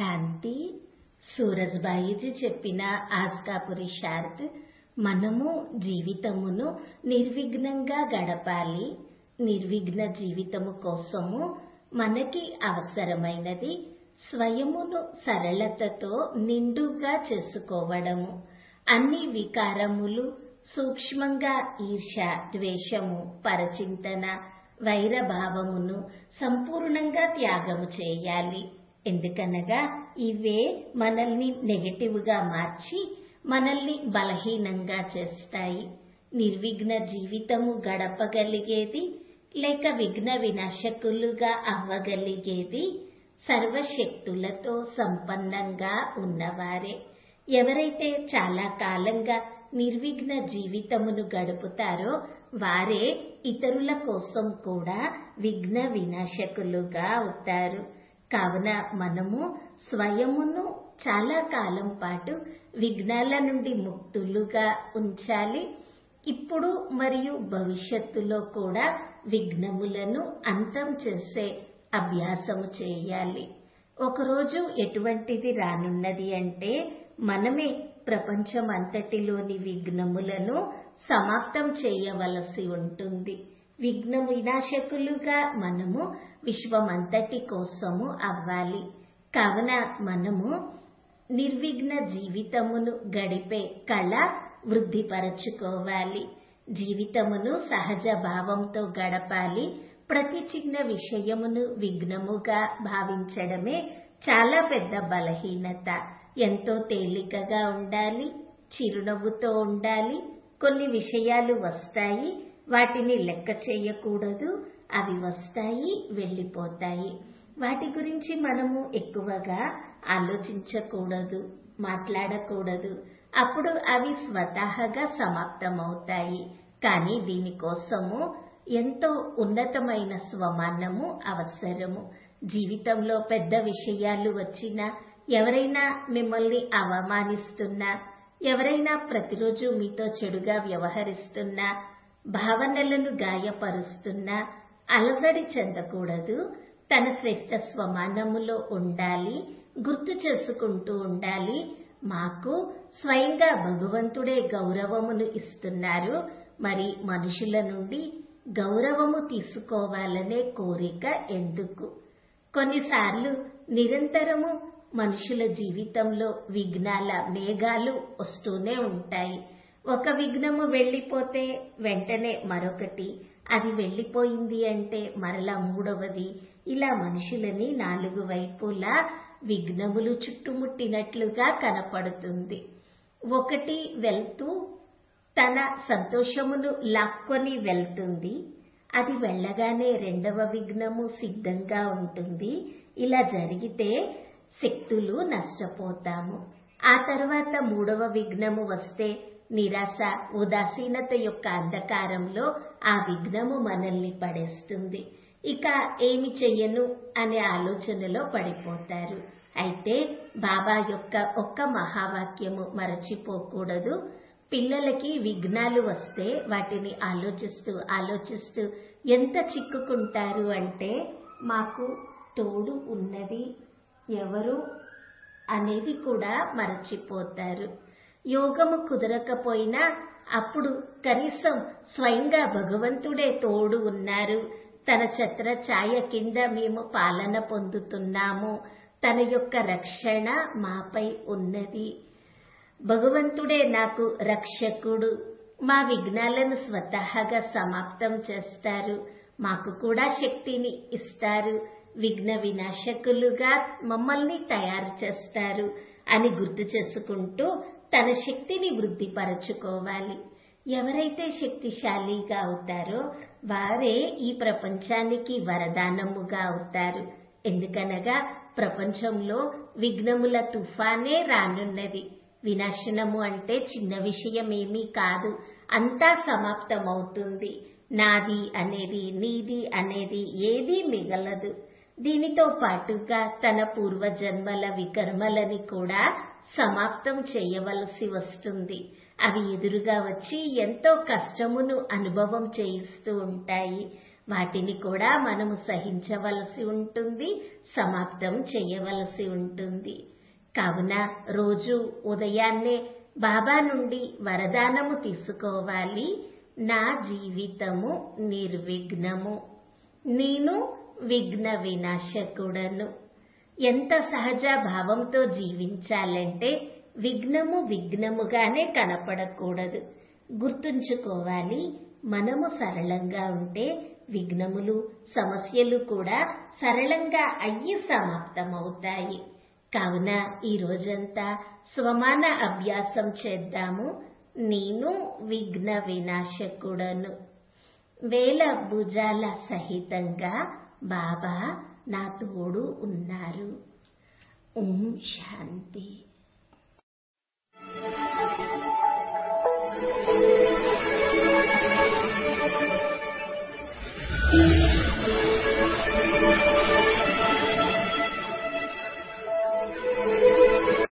శాంతి సూరజ్బాయిజీ చెప్పిన ఆస్కా పురుషార్థ్ మనము జీవితమును నిర్విఘ్నంగా గడపాలి నిర్విఘ్న జీవితము కోసము మనకి అవసరమైనది స్వయమును సరళతతో నిండుగా చేసుకోవడము అన్ని వికారములు సూక్ష్మంగా ఈర్ష ద్వేషము పరచింతన వైరభావమును సంపూర్ణంగా త్యాగము చేయాలి ఎందుకనగా ఇవే మనల్ని నెగటివ్ గా మార్చి మనల్ని బలహీనంగా చేస్తాయి నిర్విఘ్న జీవితము గడపగలిగేది లేక విఘ్న వినాశకులుగా అవ్వగలిగేది సర్వశక్తులతో సంపన్నంగా ఉన్నవారే ఎవరైతే చాలా కాలంగా నిర్విఘ్న జీవితమును గడుపుతారో వారే ఇతరుల కోసం కూడా విఘ్న వినాశకులుగా అవుతారు కావున మనము స్వయమును చాలా కాలం పాటు విఘ్నాల నుండి ముక్తులుగా ఉంచాలి ఇప్పుడు మరియు భవిష్యత్తులో కూడా విఘ్నములను అంతం చేసే అభ్యాసము చేయాలి ఒకరోజు ఎటువంటిది రానున్నది అంటే మనమే ప్రపంచం అంతటిలోని విఘ్నములను సమాప్తం చేయవలసి ఉంటుంది విఘ్న వినాశకులుగా మనము విశ్వమంతటి కోసము అవ్వాలి కావున మనము నిర్విఘ్న జీవితమును గడిపే కళ వృద్ధిపరచుకోవాలి జీవితమును సహజ భావంతో గడపాలి ప్రతి చిన్న విషయమును విఘ్నముగా భావించడమే చాలా పెద్ద బలహీనత ఎంతో తేలికగా ఉండాలి చిరునవ్వుతో ఉండాలి కొన్ని విషయాలు వస్తాయి వాటిని లెక్క చేయకూడదు అవి వస్తాయి వెళ్ళిపోతాయి వాటి గురించి మనము ఎక్కువగా ఆలోచించకూడదు మాట్లాడకూడదు అప్పుడు అవి స్వతహాగా సమాప్తమవుతాయి కానీ దీనికోసము ఎంతో ఉన్నతమైన స్వమానము అవసరము జీవితంలో పెద్ద విషయాలు వచ్చినా ఎవరైనా మిమ్మల్ని అవమానిస్తున్నా ఎవరైనా ప్రతిరోజు మీతో చెడుగా వ్యవహరిస్తున్నా భావనలను గాయపరుస్తున్నా అలజడి చెందకూడదు తన శ్రేష్ట స్వమానములో ఉండాలి గుర్తు చేసుకుంటూ ఉండాలి మాకు స్వయంగా భగవంతుడే గౌరవమును ఇస్తున్నారు మరి మనుషుల నుండి గౌరవము తీసుకోవాలనే కోరిక ఎందుకు కొన్నిసార్లు నిరంతరము మనుషుల జీవితంలో విఘ్నాల మేఘాలు వస్తూనే ఉంటాయి ఒక విఘ్నము వెళ్ళిపోతే వెంటనే మరొకటి అది వెళ్ళిపోయింది అంటే మరలా మూడవది ఇలా మనుషులని నాలుగు వైపులా విఘ్నములు చుట్టుముట్టినట్లుగా కనపడుతుంది ఒకటి వెళ్తూ తన సంతోషమును లాక్కొని వెళ్తుంది అది వెళ్ళగానే రెండవ విఘ్నము సిద్ధంగా ఉంటుంది ఇలా జరిగితే శక్తులు నష్టపోతాము ఆ తర్వాత మూడవ విఘ్నము వస్తే నిరాశ ఉదాసీనత యొక్క అంధకారంలో ఆ విఘ్నము మనల్ని పడేస్తుంది ఇక ఏమి చెయ్యను అనే ఆలోచనలో పడిపోతారు అయితే బాబా యొక్క ఒక్క మహావాక్యము మరచిపోకూడదు పిల్లలకి విఘ్నాలు వస్తే వాటిని ఆలోచిస్తూ ఆలోచిస్తూ ఎంత చిక్కుకుంటారు అంటే మాకు తోడు ఉన్నది ఎవరు అనేది కూడా మరచిపోతారు యోగము కుదరకపోయినా అప్పుడు కనీసం స్వయంగా భగవంతుడే తోడు ఉన్నారు తన ఛత్ర ఛాయ కింద మేము పాలన పొందుతున్నాము తన యొక్క రక్షణ మాపై ఉన్నది భగవంతుడే నాకు రక్షకుడు మా విఘ్నాలను స్వతహాగా సమాప్తం చేస్తారు మాకు కూడా శక్తిని ఇస్తారు విఘ్న వినాశకులుగా మమ్మల్ని తయారు చేస్తారు అని గుర్తు చేసుకుంటూ తన శక్తిని వృద్ధిపరచుకోవాలి ఎవరైతే శక్తిశాలిగా అవుతారో వారే ఈ ప్రపంచానికి వరదానముగా అవుతారు ఎందుకనగా ప్రపంచంలో విఘ్నముల తుఫానే రానున్నది వినాశనము అంటే చిన్న విషయం ఏమీ కాదు అంతా సమాప్తమవుతుంది నాది అనేది నీది అనేది ఏదీ మిగలదు దీనితో పాటుగా తన పూర్వజన్మల వికర్మలని కూడా సమాప్తం చేయవలసి వస్తుంది అవి ఎదురుగా వచ్చి ఎంతో కష్టమును అనుభవం చేయిస్తూ ఉంటాయి వాటిని కూడా మనము సహించవలసి ఉంటుంది సమాప్తం చేయవలసి ఉంటుంది కావున రోజు ఉదయాన్నే బాబా నుండి వరదానము తీసుకోవాలి నా జీవితము నిర్విఘ్నము నేను విఘ్న వినాశకుడను ఎంత సహజ భావంతో జీవించాలంటే విఘ్నము విఘ్నముగానే కనపడకూడదు గుర్తుంచుకోవాలి మనము సరళంగా ఉంటే విఘ్నములు సమస్యలు కూడా సరళంగా అయ్యి సమాప్తమవుతాయి కావున ఈ రోజంతా స్వమాన అభ్యాసం చేద్దాము నేను విఘ్న వినాశకుడను వేల భుజాల సహితంగా బాబా నా తోడు ఉన్నారు ఓం శాంతి Thank you.